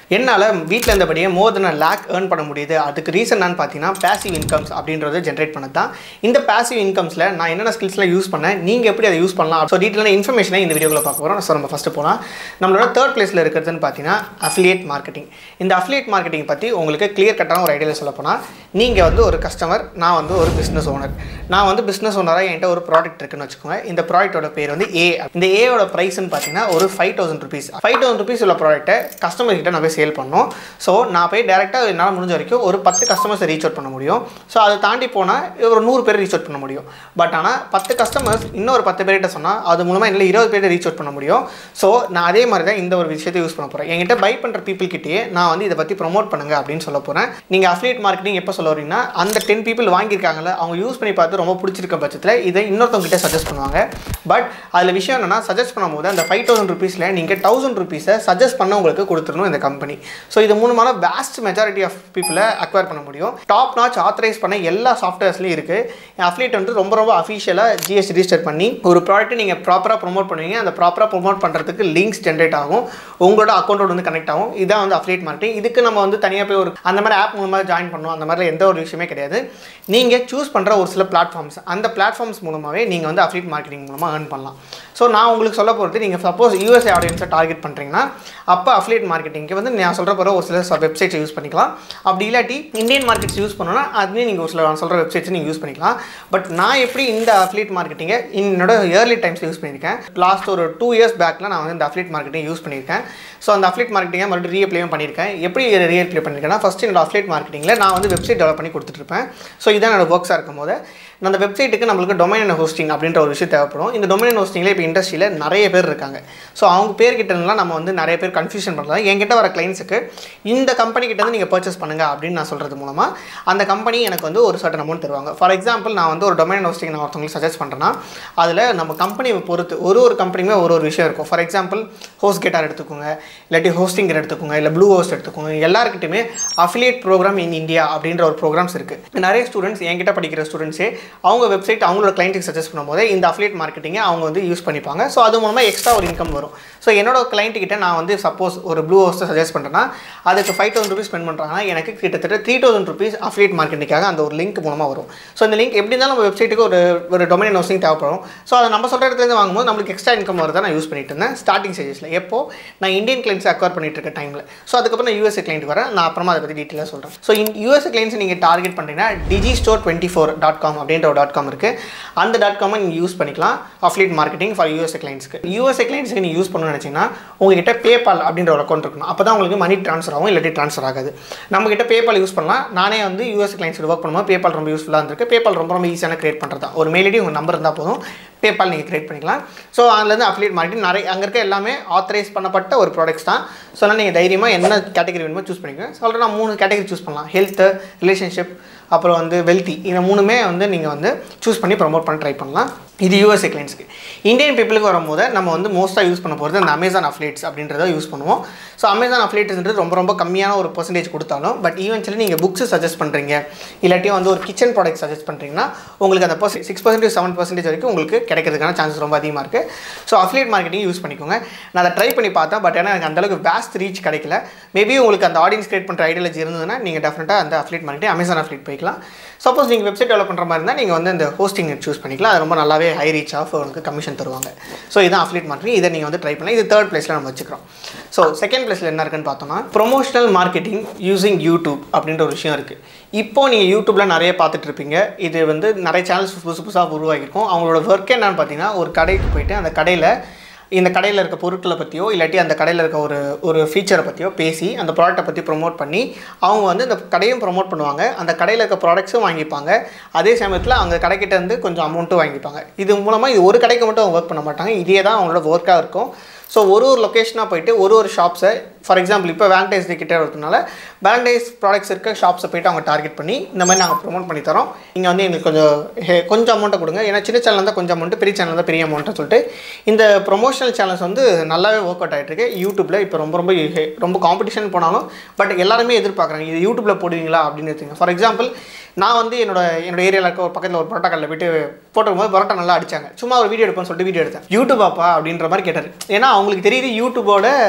என்னால் வீட்டில் இருந்தபடியே மோர் தென் லேக் ஏர்ன் பண்ண முடியுது அதுக்கு ரீசன் என்னன்னு பார்த்தீங்கன்னா பேசிவ் இன்கம்ஸ் அப்படின்றத ஜென்ரேட் பண்ணது தான் இந்த பேசிவ் இன்கம்ஸில் நான் என்னென்ன ஸ்கில்ஸ்லாம் யூஸ் பண்ணேன் நீங்கள் எப்படி அதை யூஸ் பண்ணலாம் ஸோ டீட்டெயிலான இன்ஃபர்மேஷனை இந்த வீடியோவில் பார்க்க போகிறோம் ஸோ நம்ம ஃபஸ்ட்டு போகலாம் நம்மளோட தேர்ட் பிளேஸில் இருக்கிறதுன்னு பார்த்தீங்கன்னா அஃபிலியேட் மார்க்கெட்டிங் இந்த அஃபிலியேட் மார்க்கெட்டிங் பற்றி உங்களுக்கு கிளியர் கட்டான ஒரு ஐடியாவில் சொல்ல போனால் நீங்கள் வந்து ஒரு கஸ்டமர் நான் வந்து ஒரு பிஸ்னஸ் ஓனர் நான் வந்து பிஸ்னஸ் ஓனராக என்கிட்ட ஒரு ப்ராடக்ட் இருக்குன்னு வச்சுக்கோங்க இந்த ப்ராடக்ட்டோட பேர் வந்து ஏ இந்த ஏயோட ப்ரைஸ்னு பார்த்தீங்கன்னா ஒரு five thousand rupees five thousand rupees உள்ள ப்ராடக்ட்டை கஸ்டமர் கிட்ட நான் போய் சேல் பண்ணோம் ஸோ நான் போய் டேரெக்டாக என்னால் முடிஞ்ச வரைக்கும் ஒரு பத்து கஸ்டமர்ஸை ரீச் அவுட் பண்ண முடியும் ஸோ அதை தாண்டி போனால் ஒரு நூறு பேர் ரீச் அவுட் பண்ண முடியும் பட் ஆனால் பத்து கஸ்டமர்ஸ் இன்னொரு பத்து பேர்கிட்ட சொன்னால் அது மூலமாக என்னால் இருபது பேர் ரீச் அவுட் பண்ண முடியும் ஸோ நான் அதே மாதிரி தான் இந்த ஒரு விஷயத்தை யூஸ் பண்ண போகிறேன் என்கிட்ட பை பண்ணுற பீப்புள் கிட்டேயே நான் வந்து இதை பற்றி ப்ரொமோட் பண்ணுங்க அப்படின்னு சொல்ல போகிறேன் நீங்கள் அஃபிலியேட் மார்க்கெட்டிங் எப்போ சொல்ல வரீங்கன்னா அந்த டென் பீப்புள் வாங்கியிருக்காங்கல்ல அவங்க யூஸ் பண்ணி பார்த்து ரொம்ப பிடிச்சிருக்க பட்சத்தில் இதை இன்னொருத்தவங்க கிட்ட சஜஸ்ட் பண்ணுவாங்க பட் அதில் விஷயம் என்னன்னா சஜஸ்ட் பண்ணும்போது அந்த ஃபைவ் தௌசண்ட் ருபீஸில் நீங்கள் தௌசண்ட் ருபீஸை சஜஸ்ட் பண்ண உங்களுக்கு கொடுத்துடணும் இந்த கம்பெனி ஸோ இது மூலமான வேஸ்ட் மெஜாரிட்டி ஆஃப் பீப்புளை அக்வயர் பண்ண முடியும் டாப் நாச் ஆத்தரைஸ் பண்ண எல்லா சாஃப்ட்வேர்ஸ்லையும் இருக்குது அஃபிலியேட் வந்து ரொம்ப ரொம்ப அஃபிஷியலாக ஜிஎஸ் ரிஜிஸ்டர் பண்ணி ஒரு ப்ராடக்ட்டை நீங்கள் ப்ராப்பராக ப்ரொமோட் பண்ணுவீங்க அந்த ப்ராப்பராக ப்ரொமோட் பண்ணுறதுக்கு லிங்க்ஸ் ஜென்ரேட் ஆகும் உங்களோட அக்கௌண்ட்டோட வந்து கனெக்ட் ஆகும் இதான் வந்து அஃபிலியேட் மார்க்கெட்டிங் இதுக்கு நம்ம வந்து தனியாக போய் ஒரு அந்த மாதிரி ஆப் மூலமாக ஜாயின் பண்ணணும் அந்த மாதிரி எந்த ஒரு விஷயமே கிடையாது நீங்கள் சூஸ் பண்ணுற ஒரு சில பிளாட்ஃபார்ம்ஸ் அந்த பிளாட்ஃபார்ம்ஸ் மூலமாகவே நீங்கள் வந்து அஃபிலியேட் மார்க்கெட்டிங் மூலமாக ஏர்ன் பண்ணலாம் ஸோ நான் உங்களுக்கு சொல்ல போகிறது நீங்கள் சப்போஸ் யூஎஸ்ஏ ஆடியன்ஸை டார்கெட் பண்ணுறீங்கன்னா அப்போ அஃபிலியேட் மார்க்கெட்டிங்க்கு வந்து நான் சொல்கிற போகிற ஒரு சில வெப்சைட்ஸை யூஸ் பண்ணிக்கலாம் அப்படி இல்லாட்டி இந்தியன் மார்க்கெட்ஸ் யூஸ் பண்ணணும்னா அதுலேயும் நீங்கள் ஒரு சில நான் சொல்கிற வெப்சைட்ஸ் நீங்கள் யூஸ் பண்ணிக்கலாம் பட் நான் எப்படி இந்த அஃபிலியேட் மார்க்கெட்டிங்கை என்னோட இயர்லி டைம்ஸில் யூஸ் பண்ணியிருக்கேன் லாஸ்ட் ஒரு டூ இயர்ஸ் பேக்கில் நான் வந்து இந்த அஃபிலியேட் மார்க்கெட்டிங் யூஸ் பண்ணியிருக்கேன் ஸோ அந்த அஃபிலியேட் மார்க்கெட்டிங்கை மறுபடியும் ரீஅப்ளேயும் பண்ணியிருக்கேன் எப்படி ரீஅப்ளே பண்ணியிருக்கேன்னா ஃபஸ்ட்டு என்னோட அஃபிலியேட் மார்க்கெட்டிங்கில் நான் வந்து வெப்சைட் டெவலப் பண்ணி கொடுத்துட்ருப்பேன் ஸோ இதான் என்னோட ஒர்க்ஸாக இருக்கும் போது அந்த வெப்சைட்டுக்கு நம்மளுக்கு டொமைன் ஹோஸ்டிங் அப்படின்ற ஒரு விஷயம் தேவைப்படும் இந்த டொமைன் ஹோஸ்டிங்கில் இப்போ இண்டஸ்ட்ரியில் நிறைய பேர் இருக்காங்க ஸோ அவங்க பேர்கிட்டலாம் நம்ம வந்து நிறைய பேர் கன்ஃபியூஷன் பண்ணலாம் என்கிட்ட வர கிளைண்ட்ஸுக்கு இந்த கம்பெனி கிட்ட வந்து நீங்கள் பர்ச்சேஸ் பண்ணுங்க அப்படின்னு நான் சொல்கிறது மூலமாக அந்த கம்பெனி எனக்கு வந்து ஒரு சர்டன் அமௌண்ட் தருவாங்க ஃபார் எக்ஸாம்பிள் நான் வந்து ஒரு டொமைன் ஹோஸ்டிங் நான் ஒருத்தவங்களுக்கு சஜஸ்ட் பண்ணுறேன்னா அதில் நம்ம கம்பெனியை பொறுத்து ஒரு ஒரு கம்பெனியுமே ஒரு ஒரு விஷயம் இருக்கும் ஃபார் எக்ஸாம்பிள் ஹோஸ்ட் கேட்டார் எடுத்துக்கோங்க இல்லாட்டி ஹோஸ்டிங்கர் எடுத்துக்கோங்க இல்லை ப்ளூ ஹோஸ்ட் எடுத்துக்கோங்க எல்லாருக்கிட்டுமே அஃபிலியேட் ப்ரோக்ராம் இன் இந்தியா அப்படின்ற ஒரு ப்ரோக்ராம்ஸ் இருக்குது நிறைய ஸ்டூடெண்ட்ஸ் என்கிட்ட படிக்கிற ஸ்டூடெண்ட்ஸே அவங்க வெப்சைட் அவங்களோட கிளைண்ட்டுக்கு சஜஸ்ட் பண்ணும்போது இந்த அஃபிலியேட் மார்க்கெட்டிங்கை அவங்க வந்து யூஸ் பண்ணிப்பாங்க ஸோ அது மூலமாக எக்ஸ்ட்ரா ஒரு இன்கம் வரும் ஸோ என்னோட client கிட்ட நான் வந்து சப்போஸ் ஒரு ப்ளூ ஹோஸ்ட்டை சஜஸ்ட் பண்ணுறேன்னா அதுக்கு ஃபைவ் தௌசண்ட் ருபீஸ் ஸ்பெண்ட் பண்ணுறாங்கன்னா எனக்கு கிட்டத்தட்ட த்ரீ தௌசண்ட் ருபீஸ் அஃபிலியேட் மார்க்கெட்டிங்காக அந்த ஒரு லிங்க் மூலமாக வரும் ஸோ இந்த லிங்க் எப்படி இருந்தாலும் நம்ம வெப்சைட்டுக்கு ஒரு ஒரு டொமைன் ஹோஸ்டிங் தேவைப்படும் ஸோ அதை நம்ம சொல்கிற இடத்துலேருந்து வாங்கும்போது நம்மளுக்கு எக்ஸ்ட்ரா இன்கம் வரதை நான் யூஸ் பண்ணிட்டு இருந்தேன் ஸ்டார்டிங் ஸ்டேஜஸில் எப்போ நான் இந்தியன் கிளைண்ட்ஸ் அக்வயர் பண்ணிட்டு இருக்க டைமில் ஸோ அதுக்கப்புறம் நான் யூஎஸ்ஏ கிளைண்ட் வரேன் நான் அப்புறமா அதை பற்றி டீட்டெயிலாக சொல்கிறேன் ஸோ இன் யூஎஸ்ஏ கிளைண்ட்ஸ் நீங்கள் டார்கெட் பண்ணுறீங்கன்னா Digistore twenty four dot com அப்படின்ற ஒரு டாட் காம் இருக்குது அந்த டாட் காமை நீங்கள் யூஸ் பண்ணிக்கலாம் அஃப்லியேட் மார்க்கெட்டிங் ஃபார் யூஎஸ்ஏ கிளைண்ட்ஸ்க்கு யூஎஸ்ஏ கிளைண்ட்ஸ்க்கு நீங்கள் யூஸ் பண்ணணும்னு நினச்சிங்கன்னா உங்ககிட்ட பேபால் அப்படின்ற ஒரு அக்கௌண்ட் இருக்கணும் அப்போ தான் உங்களுக்கு மணி ட்ரான்ஸ்ஃபர் ஆகும் இல்லாட்டி ட்ரான்ஸ்ஃபர் ஆகாது நம்மகிட்ட பேபால் யூஸ் பண்ணலாம் நானே வந்து யூஎஸ் கிளைண்ட்ஸ் ஒர்க் பண்ணும்போது பேபால் ரொம்ப யூஸ்ஃபுல்லாக இருந்திருக்கு பேபால் ரொம்ப ரொம்ப ஈஸியான கிரியேட் பண்ணுறது தான் ஒரு மெயில் ஐடி உங்கள் நம்பர் இருந்தால் போதும் பேபால் நீங்கள் கிரியேட் பண்ணிக்கலாம் ஸோ அதுலேருந்து அஃபிலியேட் மார்க்கெட்டிங் நிறைய அங்கே இருக்க எல்லாமே ஆத்தரைஸ் பண்ணப்பட்ட ஒரு ப்ராடக்ட்ஸ் தான் ஸோ அதனால் நீங்கள் தைரியமாக என்ன கேட்டகரி வேணுமோ சூஸ் பண்ணிக்கோங்க ஸோ நான் மூணு கேட்டகரி சூஸ் பண்ணலாம் ஹெல்த்து ரிலேஷன்ஷிப் அப்புறம் வந்து வெல்த்தி இந்த மூணுமே வந்து நீங்கள் வந்து சூஸ் பண்ணி ப்ரொமோட் பண்ண ட்ரை பண்ணலாம் இது யூஎஸ்ஏ கிளைண்ட்ஸ்க்கு இந்தியன் பீப்புளுக்கு வரும்போது நம்ம வந்து மோஸ்ட்டாக யூஸ் பண்ண போகிறது அந்த அமேசான் அஃப்லேட்ஸ் அப்படின்றத யூஸ் பண்ணுவோம் ஸோ அமேசான் அஃப்லேட்ஸ்ன்றது ரொம்ப ரொம்ப கம்மியான ஒரு பர்சன்டேஜ் கொடுத்தாலும் பட் ஈவென்ச்சுவலி நீங்கள் புக்ஸ் சஜஸ்ட் பண்ணுறீங்க இல்லாட்டி வந்து ஒரு கிச்சன் ப்ராடக்ட் சஜஸ்ட் பண்ணுறீங்கன்னா உங்களுக்கு அந்த person six percentage seven percentage வரைக்கும் உங்களுக்கு கிடைக்கிறதுக்கான சான்சஸ் ரொம்ப அதிகமாக இருக்குது ஸோ அஃப்லேட் மார்க்கெட்டிங் யூஸ் பண்ணிக்கோங்க நான் அதை ட்ரை பண்ணி பார்த்தேன் பட் ஏன்னா எனக்கு அந்தளவுக்கு வேஸ்ட் ரீச் கிடைக்கல மேபி உங்களுக்கு அந்த ஆடியன்ஸ் கிரியேட் பண்ணுற ஐடியாலஜி இருந்ததுன்னா நீங்கள் டெஃபினட்டாக அந்த அஃப்லேட் மார்க்கெட்டிங் அமேசான் அஃப்லேட் போய்க்கலாம் சப்போஸ் நீங்கள் வெப்சைட் டெவலப் பண்ணுற மாதிரி இருந்தால் நீங்கள் வந்து இந்த ஹோஸ்டிங் சூஸ் பண்ணிக்கலாம் அது ரொம்ப நல்லாவே ஹை ரீச் ஆஃப் உங்களுக்கு கமிஷன் தருவாங்க ஸோ இதுதான் அஃப்லேட் மார்க்கெட்டிங் இதை நீங்கள் வந்து ட்ரை பண்ணலாம் இது தேர்ட் பிளேஸில் நம்ம வச்சுக்கிறோம் ஸோ செகண்ட் பிளேஸில் என்ன இருக்குன்னு பார்த்தோம்னா ப்ரொமோஷனல் மார்க்கெட்டிங் யூசிங் யூடியூப் அப்படின்ற ஒரு விஷயம் இருக்குது இப்போ நீங்கள் யூடியூப்பில் நிறைய பார்த்துட்டு இருப்பீங்க இது வந்து நிறைய சேனல்ஸ் புதுசு புதுசாக உருவாகிருக்கும் அவங்களோட ஒர்க் என்னன்னு பார்த்தீங்கன்னா ஒரு கடைக்கு போயிட்டு அந்த கடையில் இந்த கடையில் இருக்க பொருட்களை பற்றியோ இல்லாட்டி அந்த கடையில் இருக்க ஒரு ஒரு ஃபீச்சரை பற்றியோ பேசி அந்த ப்ராடக்ட்டை பற்றி ப்ரொமோட் பண்ணி அவங்க வந்து இந்த கடையும் ப்ரொமோட் பண்ணுவாங்க அந்த கடையில் இருக்க ப்ராடக்ட்ஸும் வாங்கிப்பாங்க அதே சமயத்தில் அவங்க கடைக்கிட்ட இருந்து கொஞ்சம் அமௌண்ட்டும் வாங்கிப்பாங்க இது மூலமாக இது ஒரு கடைக்கு மட்டும் அவங்க ஒர்க் பண்ண மாட்டாங்க இதே தான் அவங்களோட ஒர்க்காக இருக்கும் ஸோ ஒரு ஒரு லொக்கேஷனாக போயிட்டு ஒரு ஒரு ஷாப்ஸை ஃபார் எக்ஸாம்பிள் இப்போ வேலண்டைன்ஸ் டே கிட்டே வரதுனால வேலண்டைன்ஸ் ப்ராடக்ட்ஸ் இருக்க ஷாப்ஸை போயிட்டு அவங்க டார்கெட் பண்ணி இந்த மாதிரி நாங்கள் ப்ரொமோட் பண்ணி தரோம் இங்கே வந்து எங்களுக்கு கொஞ்சம் ஹே- கொஞ்சம் அமௌண்ட்டை கொடுங்க ஏன்னா சின்ன சேனல் இருந்தால் கொஞ்சம் அமௌண்ட் பெரிய சேனல் தான் பெரிய அமௌண்ட்டு சொல்லிட்டு இந்த ப்ரொமோஷனல் சேனல்ஸ் வந்து நல்லாவே ஒர்க் அவுட் ஆகிட்டு இருக்கு யூடியூப்பில் இப்போ ரொம்ப ரொம்ப ஹே- ரொம்ப காம்படிஷன் போனாலும் பட் எல்லாருமே எதிர்பார்க்குறாங்க இது யூடியூப்பில் போடுவீங்களா அப்படின்னு எடுத்துங்க ஃபார் எக்ஸாம்பிள் நான் வந்து என்னோட என்னோட ஏரியாவில் இருக்க ஒரு பக்கத்தில் ஒரு பரோட்டா கடையில் போயிட்டு போட்டுக்கும்போது பரோட்டா நல்லா அடிச்சாங்க சும்மா ஒரு வீடியோ எடுப்பேன்னு சொல்லிட்டு வீடியோ எடுத்தேன் யூடியூபாப்பா அப்படின்ற மாதிரி கேட்டார் ஏன்னா அவங்களுக்கு தெரியுது யூடியூபோட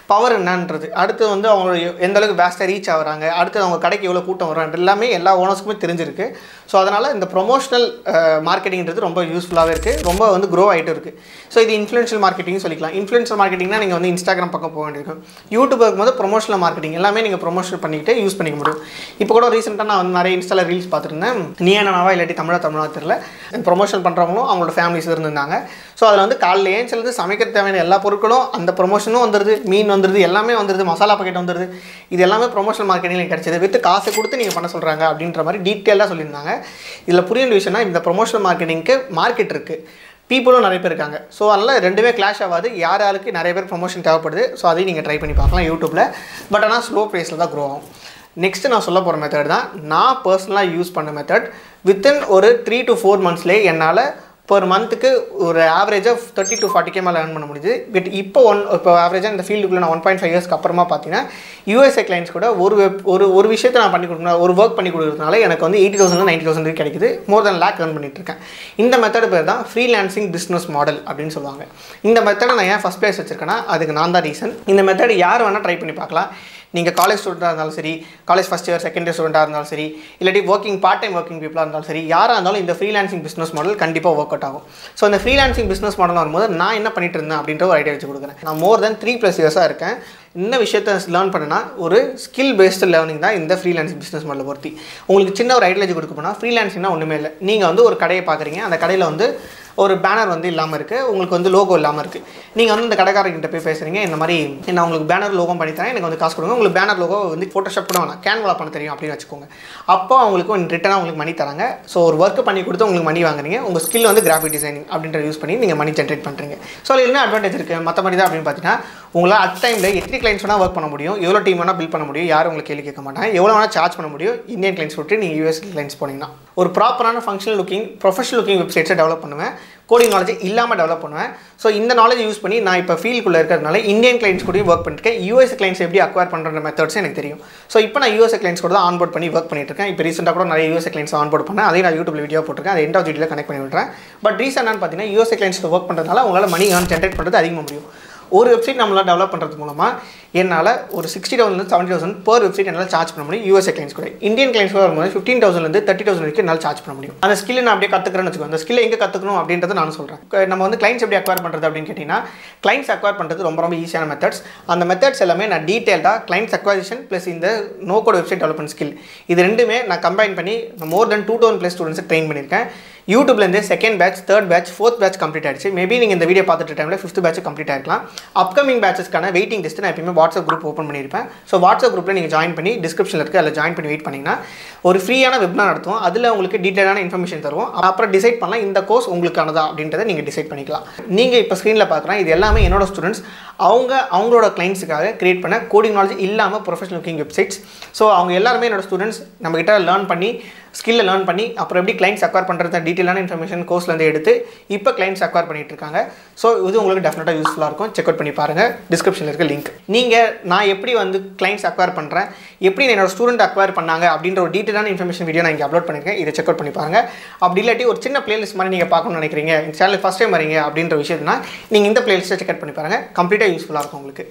பவர் என்னன்றது அடுத்து வந்து அவங்க எந்த அளவுக்கு வேஸ்ட்டாக ரீச் ஆகுறாங்க அடுத்து அவங்க கடைக்கு எவ்வளோ கூட்டம் வரும் எல்லாமே எல்லா ஓனர்ஸ்க்குமே தெரிஞ்சிருக்கு ஸோ அதனால் இந்த ப்ரொமோஷனல் மார்க்கெட்டிங்கிறது ரொம்ப யூஸ்ஃபுல்லாகவே இருக்குது ரொம்ப வந்து க்ரோ ஆகிட்டு இருக்குது ஸோ இது இன்ஃப்ளூன்ஷியல் மார்க்கெட்டிங் சொல்லிக்கலாம் இன்ஃப்ளூன்ஷியல் மார்க்கெட்டிங்னா நீங்கள் வந்து இன்ஸ்டாகிராம் பக்கம் போக வேண்டியிருக்கும் யூடியூப் இருக்கும்போது ப்ரொமோஷனல் மார்க்கெட்டிங் எல்லாமே நீங்கள் ப்ரொமோஷன் பண்ணிக்கிட்டு யூஸ் பண்ணிக்க முடியும் இப்போ கூட ரீசெண்டாக நான் வந்து நிறைய இன்ஸ்டால ரீல்ஸ் பார்த்துருந்தேன் நீ என்னவா இல்லாட்டி தமிழா தமிழா தெரியல ப்ரொமோஷன் பண்ணுறவங்களும் அவங்களோட ஃபேமிலிஸ் இருந்திருந்தாங்க ஸோ அதில் வந்து காலைல ஏஞ்சிலிருந்து சமைக்க தேவையான எல்லா பொருட்களும் அந்த ப்ரொமோஷனும் வந்துடுது மீன் வந்துடுது எல்லாமே வந்துடுது மசாலா பாக்கெட் வந்துடுது இது எல்லாமே ப்ரொமோஷனல் மார்க்கெட்டிங்கில் கிடைச்சது வித் காசை கொடுத்து நீங்கள் பண்ண சொல்கிறாங்க அப்படின்ற மாதிரி டீட்டெயிலாக சொல்லியிருந்தாங்க இதில் புரிய வேண்டிய விஷயம்னா இந்த ப்ரொமோஷனல் மார்க்கெட்டிங்க்கு மார்க்கெட் இருக்குது பீப்புளும் நிறைய பேர் இருக்காங்க ஸோ அதனால் ரெண்டுமே கிளாஷ் ஆகாது யார் யாருக்கு நிறைய பேர் ப்ரொமோஷன் தேவைப்படுது ஸோ அதையும் நீங்கள் ட்ரை பண்ணி பார்க்கலாம் யூடியூப்பில் பட் ஆனால் ஸ்லோ ப்ரைஸில் தான் க்ரோ ஆகும் நெக்ஸ்ட்டு நான் சொல்ல போகிற மெத்தட் தான் நான் பர்சனலாக யூஸ் பண்ண மெத்தட் வித்தின் ஒரு த்ரீ டு ஃபோர் மந்த்ஸ்லேயே என்னால் per மந்த்துக்கு ஒரு ஆவரேஜாக தேர்ட்டி டு ஃபார்ட்டி கே மேலே earn பண்ண முடியுது பட் இப்போ ஒன் இப்போ ஆவரேஜாக இந்த ஃபீல்டுக்குள்ளே நான் ஒன் பாயிண்ட் ஃபைவ் இயர்ஸ்க்கு அப்புறமா பார்த்தீங்கன்னா யூஎஸ்ஏ கிளைண்ட்ஸ் கூட ஒரு வெப் ஒரு ஒரு விஷயத்தை நான் பண்ணி கொடுக்கணும் ஒரு ஒர்க் பண்ணி கொடுக்கறதுனால எனக்கு வந்து எயிட்டி தௌசண்ட் நைன்ட்டி தௌசண்ட் கிடைக்குது மோர் தென் லேக் earn பண்ணிட்டு இருக்கேன் இந்த மெத்தட் பேர் தான் ஃப்ரீலான்சிங் பிஸ்னஸ் மாடல் அப்படின்னு சொல்லுவாங்க இந்த மெத்தடை நான் ஏன் ஃபஸ்ட் பிளேஸ் வச்சிருக்கேன்னா அதுக்கு நான் தான் ரீசன் இந்த மெத்தட் யார் வேணால் ட்ரை பண்ணி பார்க்கலாம் நீங்கள் காலேஜ் ஸ்டூடெண்ட்டாக இருந்தாலும் சரி college first year second year ஸ்டூடெண்ட்டாக இருந்தாலும் சரி இல்லாட்டி ஒர்க்கிங் பார்ட் டைம் ஒர்க்கிங் பீப்புளாக இருந்தாலும் சரி யாராக இருந்தாலும் இந்த ஃப்ரீலான்சிங் பிஸ்னஸ் மாடல் கண்டிப்பாக ஒர்க் அவுட் ஆகும் ஸோ இந்த ஃப்ரீலான்சிங் பிஸ்னஸ் மாடல் வரும்போது நான் என்ன பண்ணிட்டு இருந்தேன் அப்படின்ற ஒரு ஐடியா வச்சு கொடுக்குறேன் நான் மோர் தென் த்ரீ ப்ளஸ் இயர்ஸாக இருக்கேன் இந்த விஷயத்தை லேர்ன் பண்ணனா ஒரு ஸ்கில் பேஸ்டு லேர்னிங் தான் இந்த ஃப்ரீலான்சிங் பிஸ்னஸ் மாடலை பொறுத்தி உங்களுக்கு சின்ன ஒரு ஐடியாலஜி கொடுக்க போனால் ஃப்ரீலான்சிங்னா ஒன்றுமே இல்லை நீங்கள் வந்து ஒரு கடையை பார்க்குறீங்க அந்த கடையில் வந்து ஒரு பேனர் வந்து இல்லாமல் இருக்குது உங்களுக்கு வந்து லோகோ இல்லாமல் இருக்குது நீங்கள் வந்து இந்த கடைக்காரர்கிட்ட போய் பேசுகிறீங்க இந்த மாதிரி நான் உங்களுக்கு பேனர் லோகோ பண்ணி தரேன் எனக்கு வந்து காசு கொடுங்க உங்களுக்கு பேனர் லோகோ வந்து ஃபோட்டோஷாப் கூட வேணாம் கேன்வலா பண்ண தெரியும் அப்படின்னு வச்சுக்கோங்க அப்போ அவங்களுக்கு ரிட்டனாக உங்களுக்கு மணி தராங்க ஸோ ஒரு ஒர்க் பண்ணி கொடுத்து உங்களுக்கு மணி வாங்குறீங்க உங்கள் ஸ்கில் வந்து கிராஃபிக் டிசைனிங் அப்படின்ற யூஸ் பண்ணி நீங்கள் மணி ஜென்ரேட் பண்ணுறீங்க ஸோ அதில் என்ன அட்வான்டேஜ் இருக்குது மற்ற மாதிரி தான் அப்படின்னு பார்த்தீங்கன்னா உங்களால் அட் டைமில் எத்தனை கிளைண்ட்ஸ் வேணால் ஒர்க் பண்ண முடியும் எவ்வளோ டீம் வேணால் பில் பண்ண முடியும் யாரும் உங்களுக்கு கேள்வி கேட்க மாட்டாங்க எவ்வளோ வேணால் சார்ஜ் பண்ண முடியும் இந்தியன் கிளைண்ட்ஸ் விட்டு நீங்கள் யூஎஸ் கிளைண்ட்ஸ் போனீங்கன்னா ஒரு ப்ராப்பரான ஃபங்க்ஷனல் லுக்கிங் ப்ரொஃபஷனல் லுக்கிங் வெப்சைட்ஸை டெவலப் பண்ணுவேன் கோடிங் நாலேஜ் இல்லாமல் டெவலப் பண்ணுவேன் ஸோ இந்த நாலேஜ் யூஸ் பண்ணி நான் இப்போ ஃபீல்டுக்குள்ளே இருக்கிறதுனால இந்தியன் கிளைண்ட்ஸ் கூடயும் ஒர்க் பண்ணிருக்கேன் யூஎஸ் கிளைண்ட்ஸ் எப்படி அக்வயர் பண்ணுற மெத்தட்ஸ் எனக்கு தெரியும் ஸோ இப்போ நான் யூஎஸ் கிளைண்ட்ஸ் கூட தான் ஆன்போர்ட் பண்ணி ஒர்க் பண்ணிட்டு இருக்கேன் இப்போ ரீசெண்டாக கூட நிறைய யூஎஸ் கிளைண்ட்ஸ் ஆன்போர்ட் பண்ணேன் அதையும் நான் யூடியூப்ல வீடியோ போட்டிருக்கேன் அதை எண்ட் ஆஃப் வீடியோவில் கனெக்ட் பண்ணி விட்றேன் பட் ரீசன் என்னன்னு பார்த்தீங்கன்னா யூஎஸ் கிளைண்ட்ஸ் ஒர்க் பண்ணுறதுனால உங்களால் மணி ஏர்ன் ஜென்ரேட் பண்ணுறது அதிகமாக முடியும் ஒரு வெப்சைட் நம்மளால் டெவலப் பண்ணுறது மூலமாக என்னால் ஒரு sixty thousand seventy thousand per website என்னால் சார்ஜ் பண்ண முடியும் யூஎஸ்ஏ கிளைண்ட்ஸ் கூட இந்தியன் கிளைண்ட்ஸ் கூட வரும்போது ஃபிஃப்டீன் தௌசண்ட்லேருந்து தேர்ட்டி தௌசண்ட் வரைக்கும் என்னால் சார்ஜ் பண்ண முடியும் அந்த ஸ்கில்லை நான் அப்படியே கற்றுக்கிறேன்னு வச்சுக்கோ அந்த ஸ்கில்லை எங்கே கற்றுக்கணும் அப்படின்றத நான் சொல்கிறேன் நம்ம வந்து கிளைண்ட்ஸ் எப்படி அக்வயர் பண்ணுறது அப்படின்னு கேட்டிங்கன்னா கிளைண்ட்ஸ் அக்வயர் பண்ணுறது ரொம்ப ரொம்ப ஈஸியான மெத்தட்ஸ் அந்த மெத்தட்ஸ் எல்லாமே நான் டீட்டெயில்டாக கிளைண்ட்ஸ் அக்வசிஷன் ப்ளஸ் இந்த no code website development skill இது ரெண்டுமே நான் கம்பைன் பண்ணி more then two thousand plus ஸ்டூடெண்ட்ஸை ட்ரெயின் பண்ணியிருக்கேன் யூடியூப்லேருந்து second batch third batch fourth batch complete ஆயிடுச்சு மேபி நீங்கள் இந்த வீடியோ பார்த்துட்டு டைமில் ஃபிஃப்த் பேட்ச் கம்ப்ளீட் ஆயிருக்கலாம் அப்கமிங் பேட்சஸ்க்கான வெயிட்டிங் லிஸ்ட் நான் எப்பயுமே வாட்ஸ்அப் குரூப் ஓப்பன் பண்ணியிருப்பேன் ஸோ வாட்ஸ்அப் குரூப்பில் நீங்கள் ஜாயின் பண்ணி டிஸ்கிரிப்ஷனில் இருக்குது அதில் ஜாயின் பண்ணி வெயிட் பண்ணிங்கன்னா ஒரு ஃப்ரீயான வெப்னார் நடத்துவோம் அதில் உங்களுக்கு டீட்டெயிலான இன்ஃபர்மேஷன் தருவோம் அப்புறம் டிசைட் பண்ணலாம் இந்த கோர்ஸ் உங்களுக்கானதா அப்படின்றத நீங்கள் டிசைட் பண்ணிக்கலாம் நீங்கள் இப்போ ஸ்க்ரீனில் பார்க்குறேன் இது எல்லாமே என்னோட ஸ்டூடெண்ட்ஸ் அவங்க அவங்களோட கிளைண்ட்ஸுக்காக கிரியேட் பண்ண கோடிங் நாலேஜ் இல்லாமல் ப்ரொஃபஷனல் குக்கிங் வெப்சைட்ஸ் ஸோ அவங்க எல்லாருமே என்னோட ஸ்டூடெண்ட்ஸ் நம்மகிட்ட லேர்ன் பண்ணி ஸ்கில்லை லேர்ன் பண்ணி அப்புறம் எப்படி கிளைண்ட்ஸ் அக்வயர் பண்ணுறது டீட்டெயிலான இன்ஃபர்மேஷன் கோர்ஸ்லேருந்து எடுத்து இப்போ கிளைண்ட்ஸ் அக்வயர் பண்ணிட்டு இருக்காங்க ஸோ இது உங்களுக்கு டெஃபினட்டாக யூஸ்ஃபுல்லாக இருக்கும் செக் அவுட் பண்ணி பாருங்கள் டிஸ்கிரிப்ஷனில் இருக்க லிங்க் நீங்கள் நான் எப்படி வந்து கிளைண்ட்ஸ் அக்வயர் பண்ணுறேன் எப்படி என்னோட ஸ்டூடெண்ட் அக்வயர் பண்ணாங்க அப்படின்ற ஒரு டீட்டெயிலான இன்ஃபர்மேஷன் வீடியோ நான் இங்கே அப்லோட் பண்ணியிருக்கேன் இதை செக் அவுட் பண்ணி பாருங்கள் அப்படி இல்லாட்டி ஒரு சின்ன பிளேலிஸ்ட் மாதிரி நீங்கள் பார்க்கணும்னு நினைக்கிறீங்க இந்த சேனல் ஃபஸ்ட் டைம் வரீங்க அப்படின்ற விஷயத்துனா நீங்கள் இந்த பிளேலிஸ்ட்டை செக் அவுட் பண்ணி பாருங்கள் கம்ப்ளீட்டாக யூஸ்ஃபுல்லாக இருக்கும் உங்களுக்கு